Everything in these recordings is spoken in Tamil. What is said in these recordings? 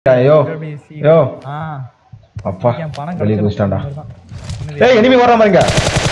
யோ யோ ஆ அப்பா என் பணம் வெளியே கிடைச்ச குதிச்சிட்டான்டா மாதிரிதான். என்னது? ஏய் எனிமி வர்ற மாதிரிங்க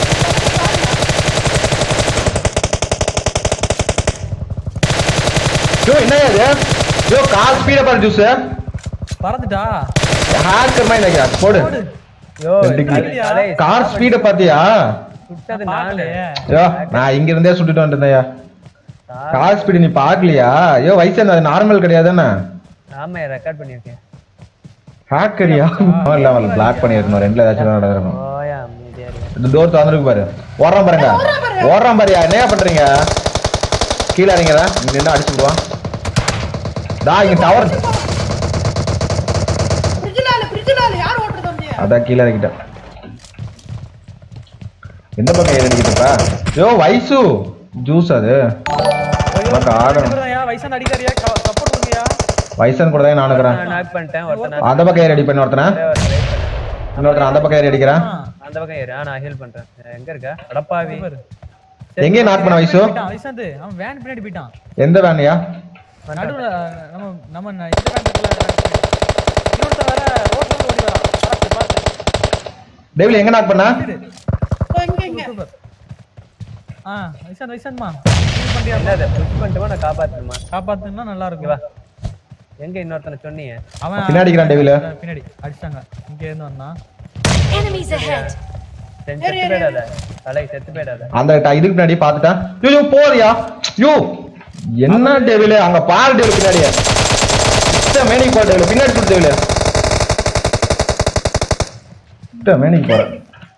யோ என்ன இது யோ கால் ஸ்பீட பாரு ஜூஸ் பறந்துட்டா ஹேக்கர் மாதிரி நினைக்கிறேன் போடு யோ ரெண்டு கிலோ. தலை- தலை கார் ஸ்பீட பாத்தியா சுட்டது நானு பார்க்கலையே. யோ நான் இங்க இருந்தே சுட்டுட்டு வந்துட்டேன்யா கார் ஸ்பீடு நீ பாக்கலையா யோ வயசு என்ன நார்மல் கிடையாதுன்னு ஆமா ரெக்கார்ட் பண்ணிருக்கேன் ஹேக்கரியா இல்ல அவன் பிளாக் பண்ணிருக்கணும் ரெண்டுல ஏதாச்சும் நடக்கணும் ஓயா அமைதியா இரு. இந்த டோர் திறந்துருக்கு பாரு ஓடுறான் பாருங்க ஓடுறான் பாருயா என்ன பண்றீங்க கீழே இறங்கிறா இங்க நின்று அடிச்சு விடுவான் டா இங்க டவர் பிரிட்ஜ்னால பிரிட்ஜ்னால யார் ஓட்டுறது வண்டிய அதான் கீழே இறக்கிட்டேன் எந்த பக்கம் ஏறி அடிக்கிட்டுப்பா யோ வயசு ஜூஸ் அது உனக்கு ஆகணும் இவர்தான்யா, வயசான அடிக்காரியா சப்போர்ட் பண்ணுங்கயா வயசன் கூட தான் நான் இருக்கிறேன் நான் knock பண்ணிட்டேன் ஒருத்தன் knock அந்த பக்கம் ஏறி அடி பண்ணி ஒருத்தனை பண்ணிட்டேன், ஒருத்தன் wait பண்ணு. இன்னொருத்தன் அந்த பக்கம் ஏறி அடிக்கிறான் அந்த பக்கம் ஏறு ஆ, நான் ஹெல்ப் பண்றேன் எங்க இருக்க அடப்பாவி எங்கேயும் நாட் பண்ண வயசு போயிட்டான், வயசாந்து அவன் வேன் பின்னாடி போயிட்டான் எந்த வேனையா நடுவுல நம்ம நம்ம ந- இந்த வேன் இருக்குல்ல இன்னொருத்தன் வேற ரோட்ல இருந்து ஓடி வரான் பார்த்து பார்த்து டேவில் எங்க நாக் பண்ணா இங்க இங்க சூப்பர் ஆ வயசாந்து வயசாந்துமா ஃபீல் பண்றியா என்னது புஷ் பண்ணிட்டுமா நான் காப்பாத்தணுமா காப்பாத்துனா நல்லா இங்க இருக்கும் வா எங்க இன்னொருத்தனை சொன்னீங்க அவன் பின்னாடி அடிக்கிறான் டேவில பின்னாடி அடிச்சாங்க இங்க இருந்து வந்தான் Enemies ahead! சரி, செத்து போயிடாத தலை செத்து போயிடாத அந்த ட- இதுக்கு பின்னாடி பாத்துட்டேன் யோ யோ போறியா யோ என்ன டேவில அங்க பாரு டேவில பின்னாடி இஷ்ட மேனிக்கு போற டேவில பின்னாடி சுடு டேவில இஷ்ட மேனிக்கு போற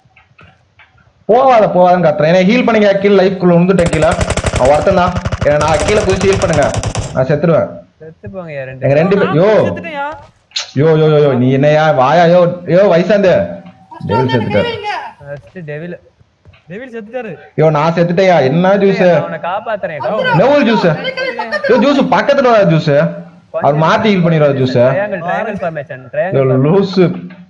போவாத போவாதன்னு கத்துறேன் என்ன ஹீல் பண்ணுங்க கீழே லைஃப் குள்ள வந்துட்டேன் கீழே அவன் ஒருத்தன் தான் என்ன நான் கீழே குதிச்சு ஹீல் பண்ணுங்க நான் செத்துருவேன் செத்து போங்க ரெண்டு எங்க ரெண்டு பேர் யோ செத்துட்டேன்யா யோ யோ யோ யோ நீ என்னையா வாயா யோ யோ வயசாந்து டேவில் செத்துட்டாரு இங்க ஃபர்ஸ்ட் டெவில் டெவில் செத்துட்டாரு யோ நான் செத்துட்டேயா என்ன ஜூஸ் அவனை காப்பாத்துறேன் நெவல் ஜூஸ் யோ ஜூஸ் பக்கத்துல வர ஜூஸ் அவர் மாத்தி ஹீல் பண்ணிடுவார் ஜூஸ் ட்ரையாங்கிள் ட்ரையாங்கிள் ஃபார்மேஷன் ட்ரையாங்கிள் லூசு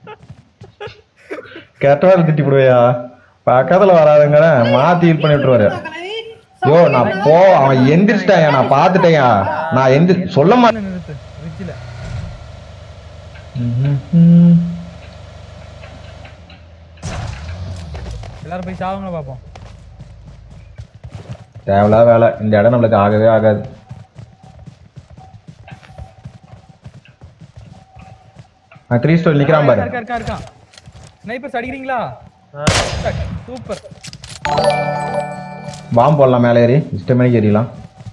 கெட்டவாரு திட்டி போடுவையா பக்கத்துல வராதுங்கிற மாத்தி ஹீல் பண்ணி விட்டுருவாரு யோ நான் போ அவன் எந்திரிச்சிட்டாயா நான் பாத்துட்டேயா நான் எந்திரி சொல்ல மாட்டேன் நிறுத்து ரிட்ஜில் எல்லாரும் போய் சாவுங்க பார்ப்போம் தேவையில்லாத வேலை இந்த இடம் நம்மளுக்கு ஆகவே ஆகாது த்ரீ ஸ்டோர் நிக்கிறான் பாரு இருக்கா இருக்கா இருக்கான் ஸ்னைப்பர்ஸ் அடிக்கிறீங்களா சூப்பர் பாம்பு போடலாம் மேலே ஏறி இஷ்டமணிக்கு ஏறிலாம்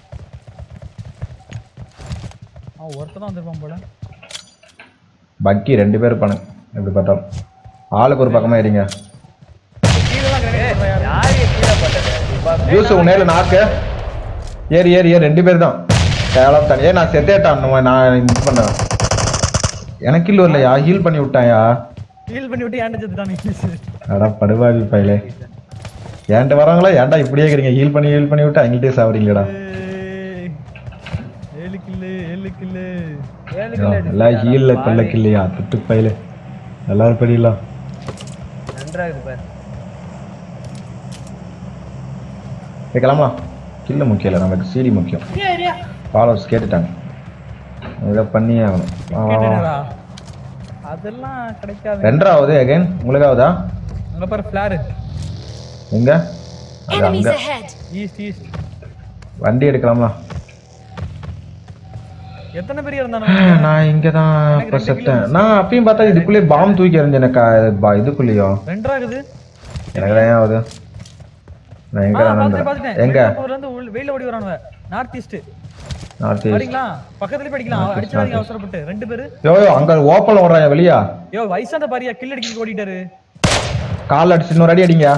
அவன் ஒருத்தன் தான் வந்திருப்பான் போல பக்கி ரெண்டு பேர் இருப்பானுங்க எப்படி பார்த்தாலும் ஆளுக்கு ஒரு பக்கமா ஏறிங்க கீழெல்லாம் grenade போடுறா யாரு? யாரு கீழே போட்டது இப்ப யூஸ் உன்னேல நாக்கு ஏறி ஏறி ஏறி ரெண்டு பேர் தான் தேவலாம் தனி ஏ நான் செத்தேட்டான் நம்ம நான் இது பண்ணேன் எனக்கு இல்லை இல்லையா ஹீல் பண்ணி விட்டாயா heal பண்ணி விட்டு ஏன்டா செத்துட்டான் நீ அடா படுவாவி பையலே ஏன்ட்ட வராங்களா ஏன்டா இப்படியே இருக்கிறீங்க ஹீல் பண்ணி ஹீல் பண்ணி விட்டு அங்கிட்டே சாவறீங்களா ஏய், ஏழு கில்லு ஏழு கில்லு ஏழு கிலோ எல்லாம் ஹீல்ல கொல்ல கில்லையா துட்டு பையலே எல்லாரும் படியலாம் நன்றா இருக்கு பாரு கேட்கலாமா கில்ல முக்கியம் இல்லை நமக்கு சிடி முக்கியம் ஏரியா ஏரியா ஃபாலோவர்ஸ் கேட்டுட்டாங்க இதை பண்ணியே ஆகணும் வா, வா, வா. கேட்டேனடா. அதெல்லாம் கிடைக்காது ரெண்டாவது அகைன் உங்களுக்காவதா அங்க பாரு ஃபிளாரு எங்க அது Enemies அங்க ahead! ஈஸ்ட் ஈஸ்ட் வண்டி எடுக்கலாமா எத்தனை பேர் இருந்தானோ நான் இங்க தான் எனக்கு இப்ப ரெண்டு செத்தேன் நான் அப்பயும் பார்த்தா இதுக்குள்ளே பாம் தூக்கி எறிஞ்சேன் எனக்கு பா இதுக்குள்ளேயோ ரெண்டாகுது எனக்கு தான் ஆகுது நான் எங்க ஆ, நான் பாத்துட்டேன், பாத்துட்டேன். எங்க ரெண்டாவது இருந்து உள்ள- வெளியில ஓடி வரானுங்க நார்த் ஈஸ்ட் நார்த் ஈஸ்ட் வரீங்களா பக்கத்துலயே படிக்கலாம் North east, அடிச்சாதீங்க north east. அவசரப்பட்டு ரெண்டு பேரு யோ யோ அங்க ஓப்பன்ல ஓடுறாங்க வெளியா யோ வயசான பாரியா கில் அடிக்க ஓடிட்டாரு கால் அடிச்சு இன்னொரு அடி அடிங்க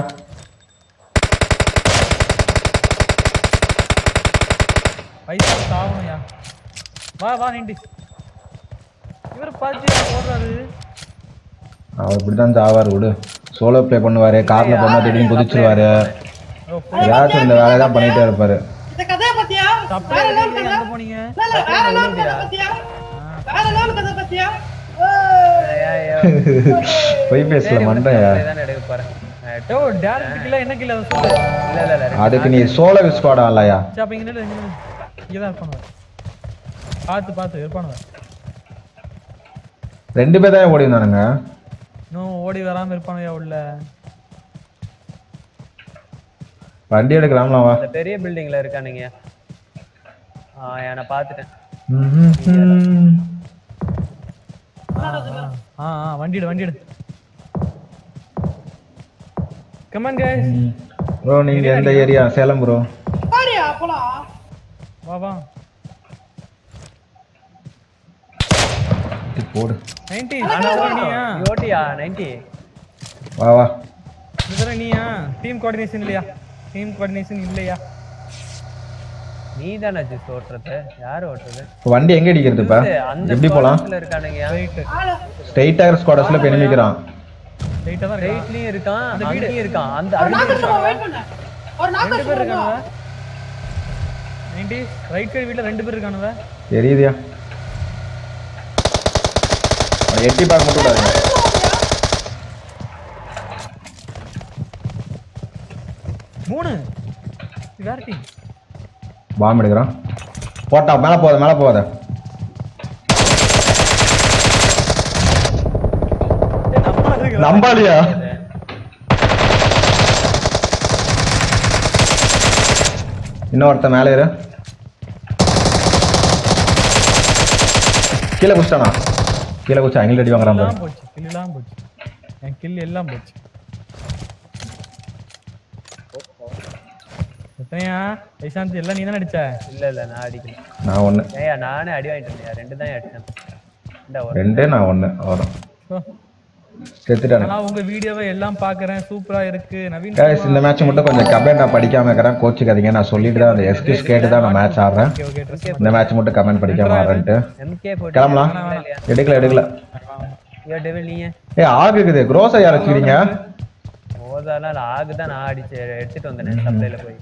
வயசான சாவணும்யா வா வா நின்று இவர் பாத்து ஓடுறாரு அவர் இப்படிதான் சாவாரு விடு சோலோ ப்ளே பண்ணுவாரு கார்ல போனா திடீர்னு குதிச்சிருவாரு ஓ, ஏதாச்சும் இந்த வேலையை தான் பண்ணிட்டே இருப்பாரு இந்த கதையை பத்தியா தப்பு வேற லெவல் இல்லையா, கதை அங்க போனீங்க இல்ல, இல்ல, வேற லெவல் கதை பத்தியா வேற லெவல் கதை பத்தியா ஏய். பொய் பேசல மண்டையா தான் எடுக்க போறேன் யோ டேரக்ட் கில்ல என்ன கில்ல அதை சொல்லு இல்ல இல்ல இல்ல ரெண்டு அதுக்கு நீ சோலோ ஸ்குவாட் ஆடலையா சரி அப்ப இங்க நில்லு இங்க நில்லு இங்க தான் இருப்பானுங்க பார்த்து பார்த்து இருப்பானுங்க ரெண்டு பேர் தான் ஓடி இருந்தானுங்க இன்னும் ஓடி வராம இருப்பானுயா உள்ள வண்டி எடுக்கலாம்ல வா அந்த பெரிய பில்டிங்ல இருக்கானுங்க ஆ நான் பார்த்துட்டேன் ம்ஹும். ஆ, ஆ, ஆ ஆ வண்டிடு வண்டிடு கமான் கைஸ் ப்ரோ நீங்க எந்த ஏரியா சேலம் ப்ரோ பாரியா போலாம் வா வா போடு 90 இதுதான் நீயா ஓட்டியா நைன்டி வா வா இதுதான் நீயா டீம் கோஆர்டினேஷன் இல்லையா டீம் கோஆர்டினேஷன் இல்லையா நீ தானே ஜூஸ் ஓட்டுறது யாரு ஓட்டுறது இப்ப வண்டி எங்க அடிக்கிறது இப்ப அந்த எப்படி போலாம் squadronsல இருக்கானுங்க ரைட் ஆளு ஸ்ட்ரைட்டா ஸ்குவாடர்ஸ்ல இப்ப நினைக்கிறான் ரைட்டா தான் இருக்கா ரைட்லயும் இருக்கான் அந்த வீடு. அங்கேயும் இருக்கான் அந்த ஒரு அங்க நாக்கு சும்மா வெயிட் பண்ணு ஒரு நாக்கு ரெண்டு பேர் சும்மா இருக்கானுவ 90 ரைட் சைடு வீட்ல ரெண்டு பேர் இருக்கானுவ தெரியுதியா அவனை எட்டி பார்க்க மட்டும் விடாதீங்க மூணு இது வேற டீம் பாம்பு எடுக்கிறான் போட்டா மேல போகாத மேல போகாத நம்பாலியா இன்னொருத்த மேல ஏறு கீழே குச்சிட்டானா கீழே குச்சி அங்கில் அடி வாங்குறான் பாரு எல்லாம் போச்சு கில் எல்லாம் போச்சு என் கில் எல்லாம் போச்சு எத்தனையா வைசாந்தி எல்லாம் நீ தானே அடிச்ச இல்ல இல்ல நான் அடிக்கல நான் ஒண்ணு ஏயா நானே அடி வாங்கிட்டு இருந்தேன் ரெண்டு தான் அடிச்சேன் இந்த ஒரு ரெண்டே நான் ஒண்ணு வரும் ஓ, செத்துட்டானு நான் உங்க வீடியோவை எல்லாம் பாக்குறேன் சூப்பரா இருக்கு நவீன் guys இந்த மேட்ச் மட்டும் கொஞ்சம் கமெண்ட் நான் படிக்காம இருக்கிறேன் கோச்சுக்காதீங்க நான் சொல்லிட்டு தான் அந்த எஸ்கியூஸ் கேட்டு தான் நான் மேட்ச் ஆடுறேன் ஓகே ஓகே ட்ரெஸ் இந்த மேட்ச் மட்டும் கமெண்ட் படிக்காம ஆடுறேன்ட்டு எம்கே போட்டு கிளம்பலாம் எடுக்கல எடுக்கல ஐயோ டெவில் நீங்க ஏ ஆகுக்குது க்ரோஸா யார் வச்சுக்கிறீங்க மோதாலாம் ஆகு தான் நான் அடிச்சு எடுத்துட்டு வந்தேன் சப்ளைல போய்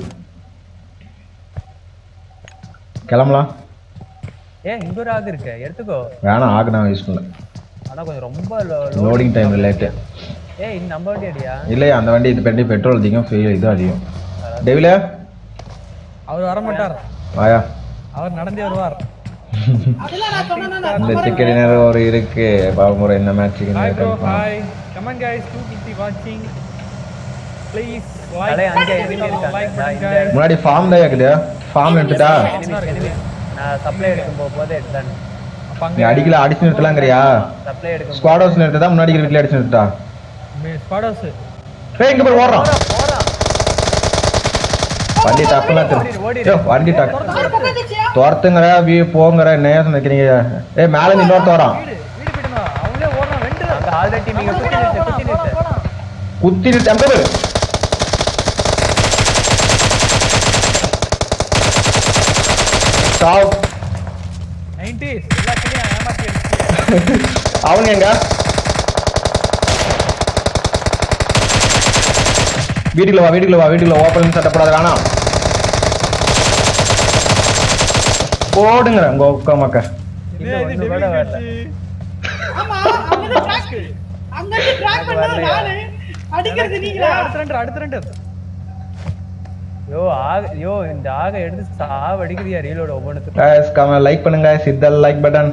கிளம்பலாம் ஏ இங்க ஒரு ஆகு இருக்கு எடுத்துக்கோ வேணாம் ஆகு நான் யூஸ் பண்ணல ஆனா கொஞ்சம் ரொம்ப லோடிங் டைம் லேட்டு ஏ இந்த நம்ம வண்டி அடியா இல்லையா அந்த வண்டி இது பண்ணி பெட்ரோல் அதிகம் fuel இது அதிகம் டெவில அவர் வர மாட்டார் வாயா அவர் நடந்தே வருவார் அதெல்லாம் நான் சொன்னேன்னா இந்த சிக்கன் நேரம் ஒரு இருக்கு பாபுமுறை இந்த மேட்ச்சுக்கு hi bro hi comment guys 250 வாட்சிங் ப்ளீஸ் தலை லைக் அங்கே enemy இருக்காங்க. லைக் நான் பண்ணுங்க இந்த- முன்னாடி ஃபார்ம் தான் இருக்குது ஃபார்ம் எடுத்துட்டா Enemies, enemies. நான் சப்ளை எடுக்கும் போ- போதே எடுத்தானு அப்ப நீ அங்க அடிக்கல அடிச்சு நிறுத்தலாங்கிறியா சப்ளை எடுக்கும் ஸ்குவாட் ஹவுஸ் நிறுத்தா முன்னாடி இருக்கிற வீட்டுல அடிச்சு நிறுத்தா ஸ்குவாட் ஹவுஸ் ஏய் இங்க போய் ஓடுறான் போறான் வண்டி டக்குலாம் ஓடிடு, ஓடிடு. திரு வண்டி டக்கு ஆறு பக்கம் இருந்துச்சியா துரத்துங்கிற வியூ போங்கிற நேசம் நினைக்கிறீங்க ஏய் மேல இருந்து இன்னொருத்த வரான் வீடு வீடு போயிடுங்க அவங்களே ஓடுறான் ரெண்டு அங்க ஆல்ரெடி நீங்க குத்தி நிறுத்து குத்தி நிறுத்து போலாம் குத்தி நிறுத்தி அங்க பாரு. சாவ் 90s எல்லா கிளியும் ஏமாத்தி அடிச்சு அவங்க எங்க வீட்டுக்குள்ள வா வீட்டுக்குள்ள வா வீட்டுக்குள்ள ஓப்பன் சட்டப்படாத வேணாம் போடுங்க உங்க உக்க மக்க இன்னும் ஒண்ணு கூட வரல ஆமா அங்க ட்ராக் அங்க இருந்து ட்ராக் பண்ணது நானு அடிக்கிறது நீங்களா அடுத்த ரெண்டு அடுத்த ரெண்டு யோ ஆக யோ இந்த ஆக எடுத்து சாவ அடிக்குதியா ரீலோட ஒவ்வொன்றுத்துக்கும் guys கம லைக் பண்ணுங்க சித்தல் லைக் பட்டன்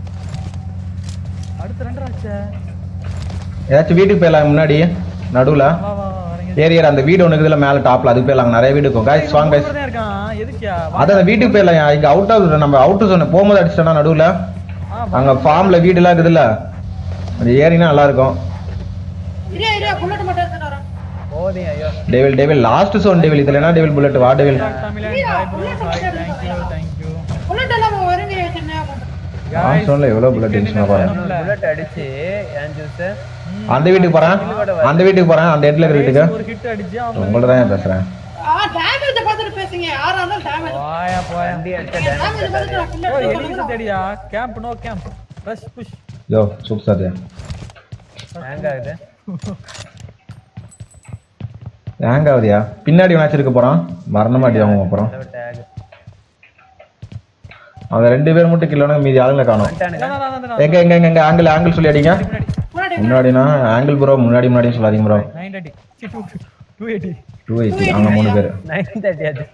அடுத்த ரெண்டு ஆச்சே ஏதாச்சும் வீட்டுக்கு போயிடலாம் முன்னாடி நடுவுல வா வா வா வரீங்க ஏரியர் அந்த வீடு ஒன்று இருக்குதுல மேல டாப்ல அதுக்கு போயிடலாம் நிறைய வீடு இருக்கும் guys வாங்க guys தான் இருக்கான் எதுக்கியா அது அந்த வீட்டுக்கு போயிடலாம் இங்க அவுட் ஹவுஸ் நம்ம அவுட் சொன்ன போகும்போது அடிச்சிட்டோம்னா நடுவுல அங்க ஃபார்ம்ல வீடுலாம் இருக்குதுல்ல அது ஏறினா நல்லா இருக்கும் இரியா இரியா புல்லட் மட்டும் எடுத்துட்டு வரேன் போதையும் ஐயோ டேவில் டேவில் லாஸ்ட் சோன் டேவில் இதுல என்ன டேவில் புல்லட் வா டேவில் தமிழன் hi bro hi thank you thank you bullet எல்லாம் வருங்க வச்சிருந்தேன் லாஸ்ட் சோன்ல எவ்வளவு புல்லட் இருந்துச்சுன்னா பாரு புல்லட் அடிச்சு ஏன் ஜூஸ் அந்த வீட்டுக்கு போறேன் அந்த வீட்டுக்கு போறேன் அந்த இடத்துல இருக்கிற வீட்டுக்கு ஒரு ஹிட் அடிச்சு அவன் உங்கள்ட்ட தான் ஏன் பேசுறேன் ஆ டேமேஜ் பார்த்துட்டு பேசுங்க யாரா இருந்தாலும் டேமேஜ் வாயா போயா வண்டி அடிச்ச டேமேஜ் பார்த்துட்டு நான் ஓ புல்லட் எலிமினேட் தேடியா camp no camp rush push yo சூப் சாத்தியா ஹேங் ஆகுது ஹேங் ஆகுதியா பின்னாடி மேட்ச் இருக்க போறான் மரண மாட்டி அவங்க அப்புறம் டேக் அவங்க ரெண்டு பேர் மட்டும் கிலோனா மீதி ஆளுங்களை காணும் வந்துட்டானுங்க எங்க எங்க எங்க எங்க ஆங்கிள் ஆங்கிள் சொல்லி அடிங்க முன்னாடி முன்னாடினா ஆங்கிள் ப்ரோ முன்னாடி முன்னாடி சொல்லாதீங்க bro nine thirty two eighty two eighty அவங்க மூணு பேர் நைன் தேர்ட்டி ஆச்சு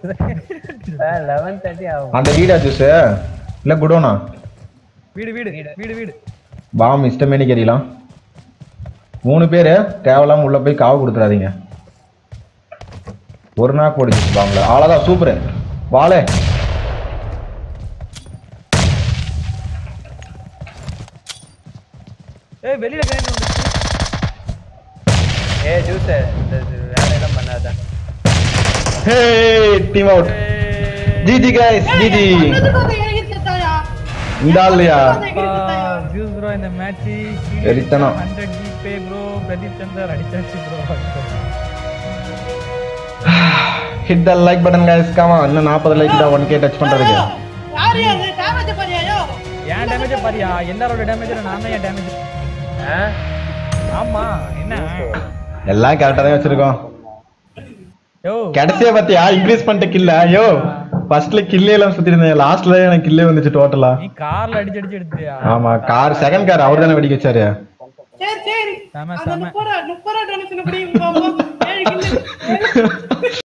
லெவன் தேர்ட்டி ஆகும் அந்த வீடா ஜூஸ் இல்ல குடோனா வீடு வீடு வீடு வீடு பாம் இஷ்டமேனிக்கு எறியலாம் மூணு பேர் தேவையில்லாம உள்ள போய் காவு கொடுத்துறாதீங்க ஒரு நாள் போடுச்சு பாம்ல அவ்வளோதான் சூப்பரு வாழே ஏய் வெளியில கிரைண்ட் வந்துச்சு ஏ ஜூஸ் இந்த இது வேலையெல்லாம் பண்ணாத hey team out GG guys GG எதுக்கு வந்து இறங்கி செத்தாயா? இந்த ஆள்லையா எதுக்கு வந்து செத்தாயா? வியூஸ் ப்ரோ இந்த மேட்ச் வெறித்தனம். 100 ஜிபே ப்ரோ பிரதீப் சந்தர் அடிச்சாச்சு bro hit the like button guys காமா இன்னும் நாற்பது லைக் தான் ஒன் கே டச் பண்றதுக்கு யாரு அது? damage பாரியா, யோ? ஏன் டேமேஜ் பாரியா எல்லாரோட டேமேஜ் நான் தான் ஏன் டேமேஜ் ஆ ஆமா என்ன எல்லாம் கரெக்டா தான் வச்சிருக்கோம் யோ கடைசியா பாத்தியா இன்க்ரீஸ் பண்ணிட்ட கில்ல ஐயோ ஃபர்ஸ்ட்ல கில்லே எல்லாம் சுத்தி இருந்தேன் லாஸ்ட்ல எனக்கு கில்லே வந்துச்சு டோட்டலா நீ கார்ல அடிச்சு அடிச்சு எடுத்தியா ஆமா கார் செகண்ட் கார் அவர் தானே வெடிக்க வச்சாரு சரி, சரி. செம, அந்த செம. முப்பது ரூபா- முப்பது ரூபா donation எப்படி போகும்?